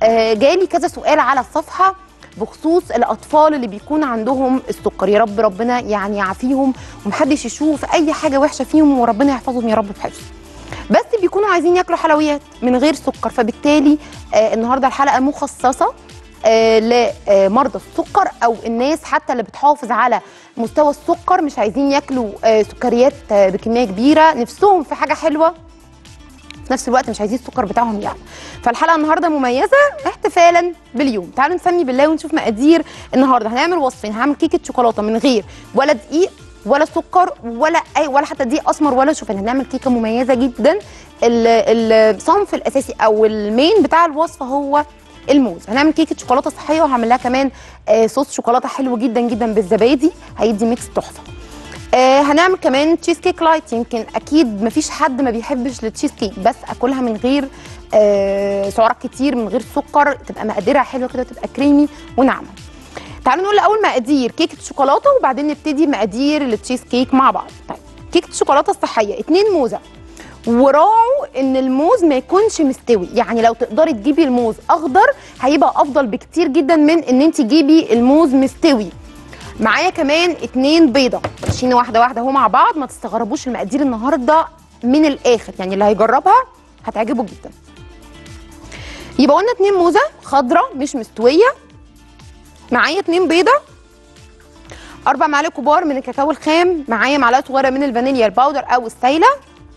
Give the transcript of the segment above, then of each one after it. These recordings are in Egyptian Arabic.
آه جالي كذا سؤال على الصفحه بخصوص الاطفال اللي بيكون عندهم السكر يا رب ربنا يعني يعافيهم ومحدش يشوف اي حاجه وحشه فيهم وربنا يحفظهم يا رب بحفظه بس بيكونوا عايزين ياكلوا حلويات من غير سكر فبالتالي آه النهارده الحلقه مخصصه آه لمرضى السكر او الناس حتى اللي بتحافظ على مستوى السكر مش عايزين ياكلوا آه سكريات آه بكميه كبيره نفسهم في حاجه حلوه في نفس الوقت مش عايزين السكر بتاعهم يعني فالحلقه النهارده مميزه احتفالا باليوم تعالوا نسمي بالله ونشوف مقادير النهارده هنعمل وصفين هعمل كيكه شوكولاته من غير ولا دقيق ولا سكر ولا اي ولا حتى دقيق اسمر ولا شوفان هنعمل كيكه مميزه جدا الصنف الاساسي او المين بتاع الوصفه هو الموز هنعمل كيكه شوكولاته صحيه وهعمل لها كمان آه صوص شوكولاته حلو جدا جدا بالزبادي هيدي ميكس تحفه آه هنعمل كمان تشيز كيك لايت يمكن اكيد مفيش حد ما بيحبش التشيز كيك بس اكلها من غير آه سعرات كتير من غير سكر تبقى مقاديرها حلوه كده تبقى كريمي وناعمه تعالوا نقول الاول مقادير كيكه شوكولاته وبعدين نبتدي مقادير التشيز كيك مع بعض طيب كيكه الشوكولاته الصحيه اتنين موزه وراعوا ان الموز ما يكونش مستوي يعني لو تقدري تجيبي الموز اخضر هيبقى افضل بكتير جدا من ان انت تجيبي الموز مستوي معايا كمان اتنين بيضه ماشيين واحده واحده اهو مع بعض ما تستغربوش المقادير النهارده من الاخر يعني اللي هيجربها هتعجبه جدا يبقى قلنا اتنين موزه خضراء مش مستويه معايا اتنين بيضه اربع معالق كبار من الكاكاو الخام معايا معلقه صغيره من الفانيليا الباودر او السايله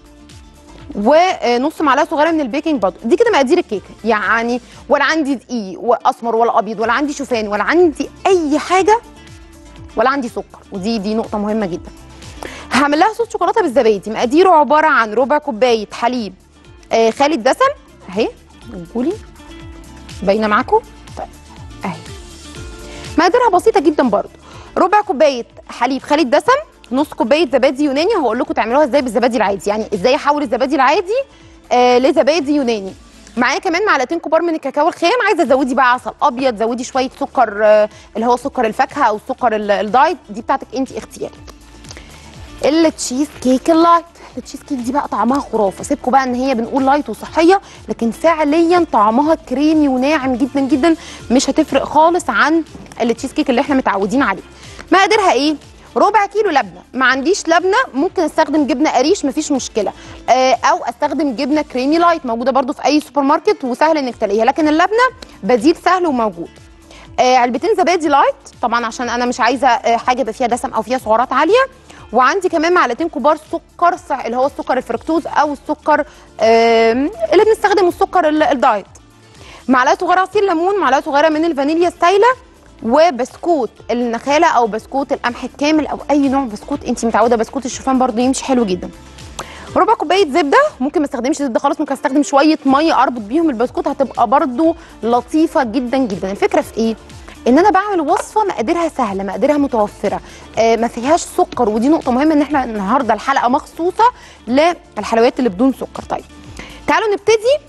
ونص معلقه صغيره من البيكنج باودر دي كده مقادير الكيكه يعني ولا عندي دقيق واسمر ولا ابيض ولا عندي شوفان ولا عندي اي حاجه ولا عندي سكر ودي دي نقطه مهمه جدا هعمل لها صوص شوكولاته بالزبادي مقاديره عباره عن ربع كوبايه حليب آه خالي الدسم اهي قولي باينه معاكم طيب اهي مقاديرها بسيطه جدا برضو ربع كوبايه حليب خالي الدسم نص كوبايه زبادي يوناني هقول لكم تعملوها ازاي بالزبادي العادي يعني ازاي احول الزبادي العادي آه لزبادي يوناني معايا كمان معلقتين كبار من الكاكاو الخام عايزه تزودي بقى عسل ابيض زودي شويه سكر آه اللي هو سكر الفاكهه او سكر الدايت دي بتاعتك انت اختياري التشيز كيك اللايت التشيز كيك دي بقى طعمها خرافه سيبكم بقى ان هي بنقول لايت وصحيه لكن فعليا طعمها كريمي وناعم جدا جدا مش هتفرق خالص عن التشيز كيك اللي احنا متعودين عليه مقاديرها ايه ربع كيلو لبنه ما عنديش لبنه ممكن استخدم جبنه قريش مفيش مشكله آه او استخدم جبنه كريمي لايت موجوده برده في اي سوبر ماركت وسهل انك تلاقيها لكن اللبنه بديل سهل وموجود آه علبتين زبادي لايت طبعا عشان انا مش عايزه آه حاجه يبقى فيها دسم او فيها سعرات عاليه وعندي كمان معلقتين كبار سكر صح اللي هو السكر الفركتوز او السكر اللي بنستخدمه السكر الدايت معلقه صغيره عصير ليمون معلقه صغيره من الفانيليا السايله وبسكوت النخاله او بسكوت القمح الكامل او اي نوع بسكوت انت متعوده بسكوت الشوفان برضو يمشي حلو جدا ربع كوبايه زبده ممكن ما استخدمش زبده خالص ممكن استخدم شويه ميه اربط بيهم البسكوت هتبقى برضو لطيفه جدا جدا الفكره في ايه ان انا بعمل وصفه مقاديرها سهله مقاديرها متوفره آه ما فيهاش سكر ودي نقطه مهمه ان احنا النهارده الحلقه مخصوصه للحلويات اللي بدون سكر طيب تعالوا نبتدي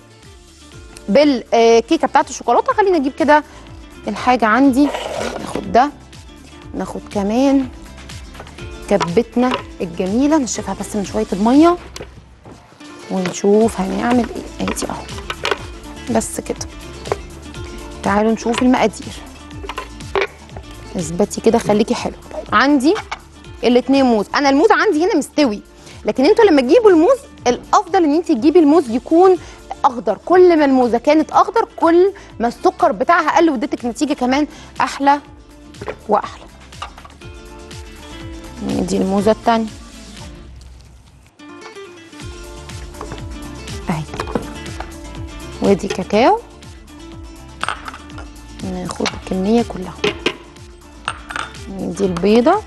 بالكيكه بتاعت الشوكولاته خلينا نجيب كده الحاجه عندي ناخد ده ناخد كمان كبتنا الجميله نشفها بس من شويه الميه ونشوف هنعمل ايه ادي اهو بس كده تعالوا نشوف المقادير اثبتي كده خليكي حلو عندي الاتنين موز انا الموز عندي هنا مستوي لكن انتوا لما تجيبوا الموز الافضل ان انت تجيبي الموز يكون اخضر كل ما الموزه كانت اخضر كل ما السكر بتاعها قل واديتك نتيجه كمان احلى واحلى دي الموزه الثانيه اهي وادي كاكاو ناخد الكميه كلها دي البيضه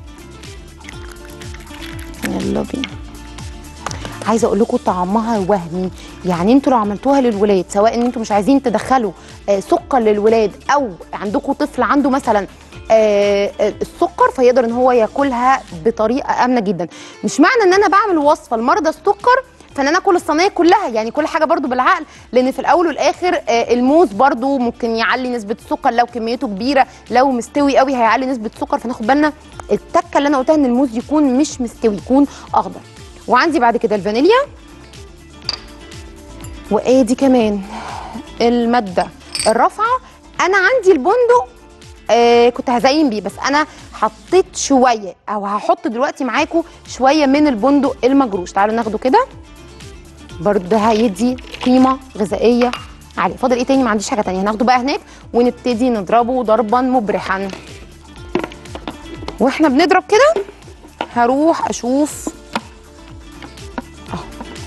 يلا بينا عايزه اقول لكم طعمها وهمي يعني انتوا لو عملتوها للولاد سواء ان انتوا مش عايزين تدخلوا آه سكر للولاد او عندكم طفل عنده مثلا آه آه السكر فيقدر ان هو ياكلها بطريقه امنه جدا مش معنى ان انا بعمل وصفه لمرضى السكر فان انا اكل الصينيه كلها يعني كل حاجه برضو بالعقل لان في الاول والاخر الموز برضو ممكن يعلي نسبه السكر لو كميته كبيره لو مستوي قوي هيعلي نسبه السكر فناخد بالنا التكه اللي انا قلتها ان الموز يكون مش مستوي يكون اخضر وعندي بعد كده الفانيليا وادي كمان الماده الرفعه انا عندي البندق آه كنت هزين بيه بس انا حطيت شويه او هحط دلوقتي معاكم شويه من البندق المجروش تعالوا ناخده كده برضه ده هيدي قيمه غذائيه عاليه فاضل ايه تاني ما عنديش حاجه تانية هناخده بقى هناك ونبتدي نضربه ضربا مبرحا واحنا بنضرب كده هروح اشوف اهو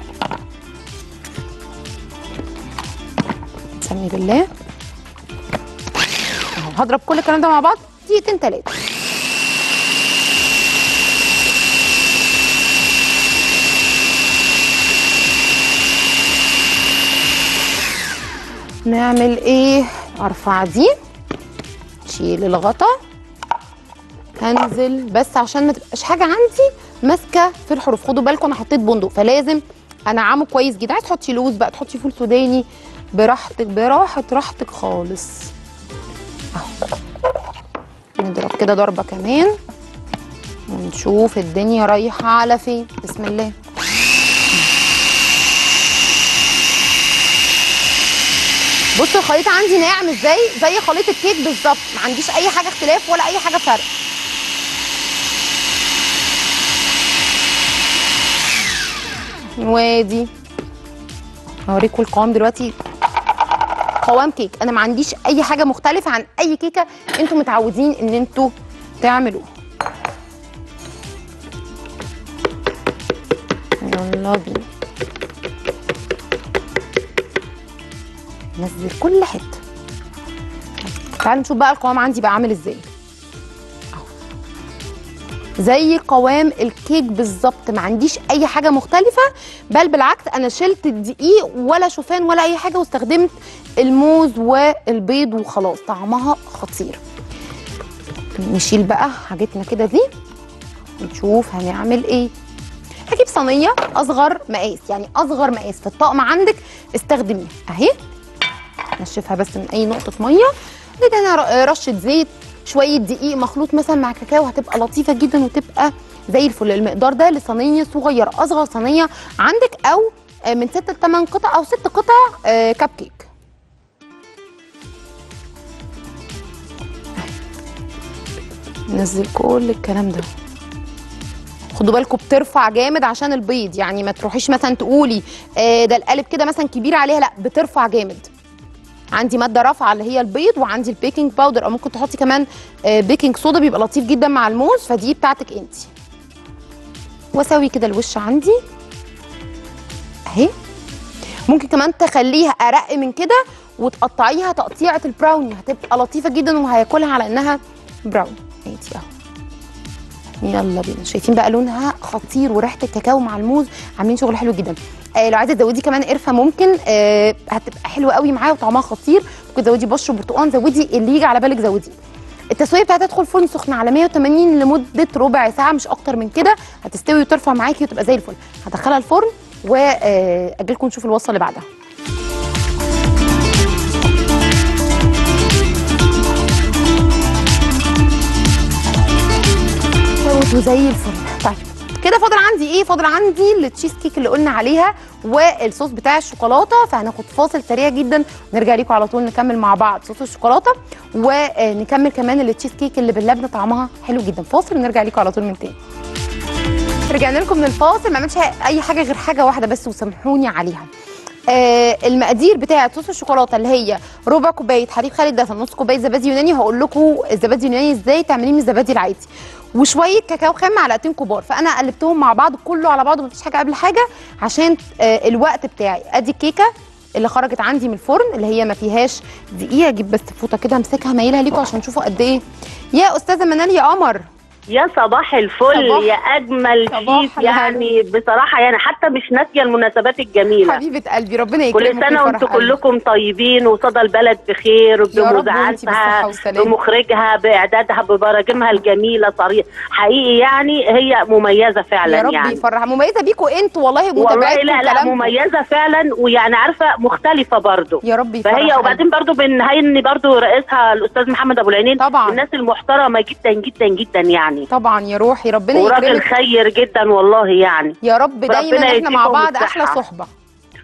نسمي بالله اهو هضرب كل الكلام ده مع بعض دقيقتين تلاته نعمل ايه ارفع دي شيل الغطا هنزل بس عشان ما تبقاش حاجه عندي ماسكه في الحروف خدوا بالكم انا حطيت بندق فلازم انعمه كويس جدا عايز تحطي لوز بقى تحطي فول سوداني براحتك براحه راحتك خالص اهو نضرب كده ضربه كمان ونشوف الدنيا رايحه على فين بسم الله بصوا الخليط عندي ناعم ازاي زي خليط الكيك بالظبط ما عنديش اي حاجه اختلاف ولا اي حاجه فرق وادي هوريكم القوام دلوقتي قوام كيك انا ما عنديش اي حاجه مختلفه عن اي كيكه انتوا متعودين ان انتوا تعملوها يلا بينا نزل كل حته تعالوا نشوف بقى القوام عندي بقى عامل ازاي أهو. زي قوام الكيك بالظبط ما عنديش اي حاجه مختلفه بل بالعكس انا شلت الدقيق ولا شوفان ولا اي حاجه واستخدمت الموز والبيض وخلاص طعمها خطير نشيل بقى حاجتنا كده دي ونشوف هنعمل ايه هجيب صينيه اصغر مقاس يعني اصغر مقاس في الطقم عندك استخدميها اهي نشفها بس من اي نقطه ميه ندي انا ر- رشه زيت شويه دقيق مخلوط مثلا مع كاكاو هتبقى لطيفه جدا وتبقى زي الفل المقدار ده لصينيه صغيره اصغر صينيه عندك او آه، من ست لثمان قطع او ست قطع آه، كب كيك نزل كل الكلام ده خدوا بالكم بترفع جامد عشان البيض يعني ما تروحيش مثلا تقولي آه، ده القالب كده مثلا كبير عليها لا بترفع جامد عندي ماده رافعه اللي هي البيض وعندي البيكنج باودر او ممكن تحطي كمان آه، بيكنج صودا بيبقى لطيف جدا مع الموز فدي بتاعتك انت واسوي كده الوش عندي اهي ممكن كمان تخليها ارق من كده وتقطعيها تقطيعه البراوني هتبقى لطيفه جدا وهياكلها على انها براون ادي اهو يلا بينا شايفين بقى لونها خطير وريحه الكاكاو مع الموز عاملين شغل حلو جدا آه لو عايزه تزودي كمان قرفه ممكن آه هتبقى حلوه قوي معاها وطعمها خطير ممكن تزودي بشر برتقال زودي اللي يجي على بالك زوديه التسويه بتاعتها تدخل فرن سخن على 180 لمده ربع ساعه مش اكتر من كده هتستوي وترفع معاكي وتبقى زي الفل هدخلها الفرن واجيلكم نشوف الوصفه اللي بعدها استوت وزي الفل طيب كده فاضل عندي ايه فاضل عندي التشيز كيك اللي قلنا عليها والصوص بتاع الشوكولاته فهناخد فاصل سريع جدا ونرجع لكم على طول نكمل مع بعض صوص الشوكولاته ونكمل كمان التشيز كيك اللي باللبنه طعمها حلو جدا فاصل ونرجع لكم على طول من تاني رجعنا لكم من الفاصل ما عملتش اي حاجه غير حاجه واحده بس وسامحوني عليها آه المقادير بتاعه صوص الشوكولاته اللي هي ربع كوبايه حليب خالي الدسم نص كوبايه زبادي يوناني هقول لكم الزبادي اليوناني ازاي تعمليه من الزبادي العادي وشويه كاكاو خام معلقتين كبار فانا قلبتهم مع بعض كله على بعضه مفيش حاجه قبل حاجه عشان آه الوقت بتاعي ادي الكيكه اللي خرجت عندي من الفرن اللي هي ما فيهاش دقيقه اجيب بس فوطه كده امسكها مايلها ليكم عشان تشوفوا قد ايه يا استاذه منال يا قمر يا صباح الفل صباح- يا اجمل صباح شيف يعني بصراحه يعني حتى مش ناسيه المناسبات الجميله حبيبه قلبي ربنا يكرمك كل سنه ويفرح وانتم قلبك. كلكم طيبين وصدى البلد بخير يا رب وانتي بمذاعاتها بالصحة والسلامة. بمخرجها باعدادها ببراجمها الجميله صريح حقيقي يعني هي مميزه فعلا يا رب يعني يفرح مميزه بيكوا انتوا والله والله متابعتكم لا لا وكلامكم. مميزه فعلا ويعني عارفه مختلفه برضو يا رب يفرح فهي قلبك. وبعدين برضو بنهيني برضو رئيسها الاستاذ محمد ابو العينين طبعاً. الناس المحترمه جدا جدا جدا يعني طبعا يا روحي ربنا وراجل يكرمك خير جدا والله يعني يا رب دايما ربنا احنا مع يديكم بعض الصحة. احلى صحبه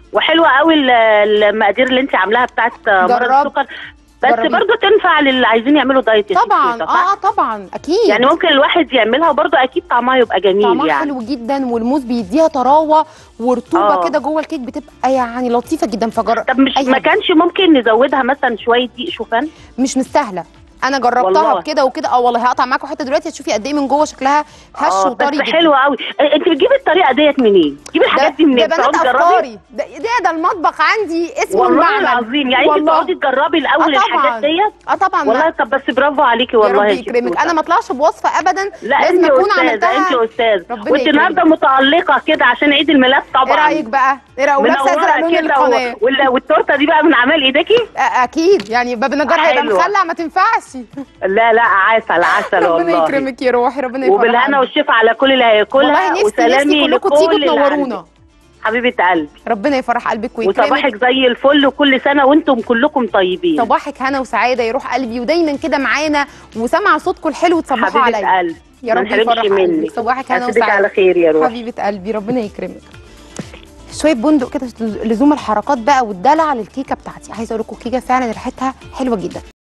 وحلوه قوي ال- المقادير اللي انت عاملاها بتاعت مرض جرب. السكر بس جربي. برضو تنفع للي عايزين يعملوا دايت يا ست طبعا توته، اه صح؟ اه طبعا اكيد يعني ممكن الواحد يعملها وبرضو اكيد طعمها يبقى جميل طعمها يعني حلو جدا والموز بيديها طراوه ورطوبه آه. كده جوه الكيك بتبقى يعني لطيفه جدا فجر طب مش أي ما حاجة. كانش ممكن نزودها مثلا شويه دقيق شوفان مش مستاهله انا جربتها والله. بكده وكده اه والله هقطع معاكم حته دلوقتي هتشوفي قد ايه من جوه شكلها هش آه، وطري بس جدا حلوه قوي إيه، انت بتجيبي الطريقه ديت منين؟ تجيبي الحاجات دي ده منين؟ بنات بتقعدي تجربي افكاري ده ده, ده المطبخ عندي اسمه والله المعمل العظيم يعني انت والله. بتقعدي تجربي الاول آه، الحاجات طبعاً. ديت اه طبعا والله طب بس برافو عليكي يا والله رب يا يكرمك شطوطة. انا ما اطلعش بوصفه ابدا لا لازم انت اكون استاذه عملتها انت استاذ ربنا وانت يكرمك. النهارده متالقه كده عشان عيد الميلاد ايه طبعا رايك بقى ايه رايك ولابسه ازرق لون منوره كده القناه و... وال- والتورته دي بقى من اعمال ايديكي آه، اكيد يعني باب النجار هيبقى حلوة. مخلع ما تنفعش لا لا عسل عسل ربنا والله يكرمك يا روحي ربنا يفرح وبالهنا قلبك. والشفا على كل اللي هياكلها والله نفسي وسلامي نفسي كلكم تيجوا لكل اللي تنورونا عندك. حبيبه قلبي ربنا يفرح قلبك ويكرمك وصباحك زي الفل وكل سنه وانتم كلكم طيبين صباحك هنا وسعاده يروح قلبي ودايما كده معانا وسمع صوتكم الحلو تصبحوا حبيبه عليا قلبي يا ما رب نحرمش يفرح قلبك منك صباحك هنا أسيبك على وسعاده خير يا روح حبيبه قلبي ربنا يكرمك شويه بندق كده لزوم الحركات بقى والدلع للكيكه بتاعتي عايزه اقول لكم الكيكه فعلا ريحتها حلوه جدا